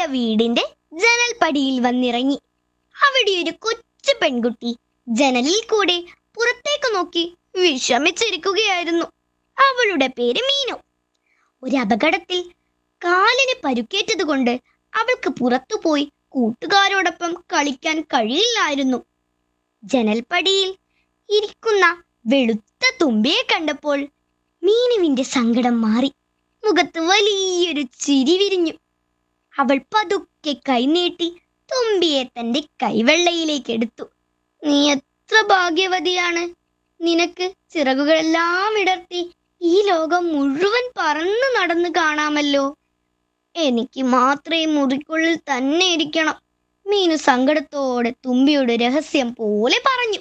വീടിന്റെ ജനൽപ്പടിയിൽ വന്നിറങ്ങി അവിടെ ഒരു കൊച്ചു പെൺകുട്ടി ജനലിൽ കൂടെ പുറത്തേക്ക് നോക്കി വിഷമിച്ചിരിക്കുകയായിരുന്നു അവളുടെ പേര് മീനു ഒരു അപകടത്തിൽ കാലിന് പരുക്കേറ്റതുകൊണ്ട് അവൾക്ക് പുറത്തുപോയി കൂട്ടുകാരോടൊപ്പം കളിക്കാൻ കഴിയില്ലായിരുന്നു ജനൽപ്പടിയിൽ ഇരിക്കുന്ന വെളുത്ത തുമ്പിയെ കണ്ടപ്പോൾ മീനുവിന്റെ സങ്കടം മാറി മുഖത്ത് വലിയൊരു ചിരി വിരിഞ്ഞു അവൾ പതുക്കെ കൈനീട്ടി തുമ്പിയെ തന്റെ കൈവെള്ളയിലേക്ക് എടുത്തു നീ എത്ര ഭാഗ്യവതിയാണ് നിനക്ക് ചിറകുകളെല്ലാം ഇടർത്തി ഈ ലോകം മുഴുവൻ പറന്നു നടന്നു കാണാമല്ലോ എനിക്ക് മാത്രമേ മുറിക്കുള്ളിൽ തന്നെ ഇരിക്കണം മീനു സങ്കടത്തോടെ തുമ്പിയുടെ രഹസ്യം പോലെ പറഞ്ഞു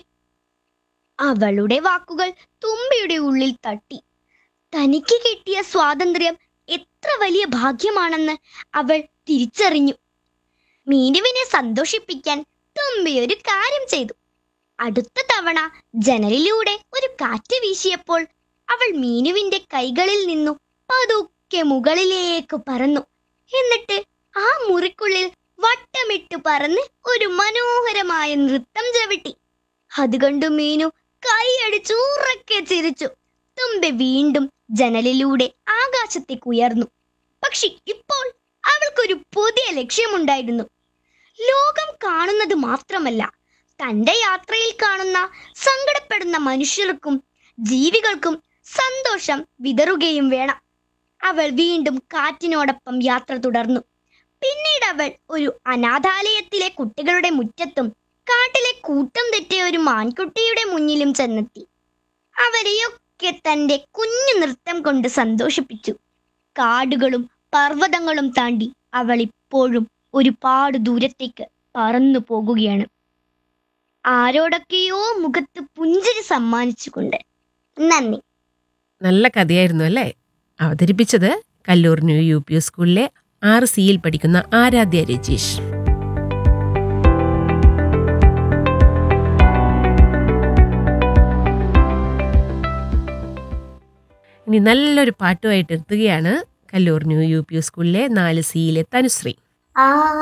അവളുടെ വാക്കുകൾ തുമ്പിയുടെ ഉള്ളിൽ തട്ടി തനിക്ക് കിട്ടിയ സ്വാതന്ത്ര്യം എത്ര വലിയ ഭാഗ്യമാണെന്ന് അവൾ തിരിച്ചറിഞ്ഞു മീനുവിനെ സന്തോഷിപ്പിക്കാൻ തുമ്പി ഒരു കാര്യം ചെയ്തു അടുത്ത തവണ ജനലിലൂടെ ഒരു കാറ്റ് വീശിയപ്പോൾ അവൾ മീനുവിന്റെ കൈകളിൽ നിന്നു പതുക്കെ മുകളിലേക്ക് പറന്നു എന്നിട്ട് ആ മുറിക്കുള്ളിൽ വട്ടമിട്ട് പറന്ന് ഒരു മനോഹരമായ നൃത്തം ചവിട്ടി അതുകൊണ്ട് മീനു കൈയടിച്ചു ഉറക്കെ ചിരിച്ചു തുമ്പി വീണ്ടും ജനലിലൂടെ ആകാശത്തേക്ക് ഉയർന്നു പക്ഷെ ഇപ്പോൾ അവൾക്കൊരു പുതിയ ലക്ഷ്യമുണ്ടായിരുന്നു ലോകം കാണുന്നത് മാത്രമല്ല തന്റെ യാത്രയിൽ കാണുന്ന സങ്കടപ്പെടുന്ന മനുഷ്യർക്കും ജീവികൾക്കും സന്തോഷം വിതറുകയും വേണം അവൾ വീണ്ടും കാറ്റിനോടൊപ്പം യാത്ര തുടർന്നു പിന്നീട് അവൾ ഒരു അനാഥാലയത്തിലെ കുട്ടികളുടെ മുറ്റത്തും കാട്ടിലെ കൂട്ടം തെറ്റിയ ഒരു മാൻകുട്ടിയുടെ മുന്നിലും ചെന്നെത്തി അവരെയൊക്കെ തന്റെ കുഞ്ഞു നൃത്തം കൊണ്ട് സന്തോഷിപ്പിച്ചു കാടുകളും പർവ്വതങ്ങളും താണ്ടി അവൾ ഇപ്പോഴും ഒരുപാട് ദൂരത്തേക്ക് പറന്നു പോകുകയാണ് ആരോടൊക്കെയോ മുഖത്ത് പുഞ്ചിരി സമ്മാനിച്ചുകൊണ്ട് നന്ദി നല്ല കഥയായിരുന്നു അല്ലേ അവതരിപ്പിച്ചത് കല്ലൂർ ന്യൂ യു പി സ്കൂളിലെ ആറ് സിയിൽ പഠിക്കുന്ന ആരാധ്യ രജീഷ് ഇനി നല്ലൊരു പാട്ടുമായിട്ട് എത്തുകയാണ് കല്ലൂർ ന്യൂ യു പി സ്കൂളിലെ നാല് സിയിലെ തനുശ്രീ ആ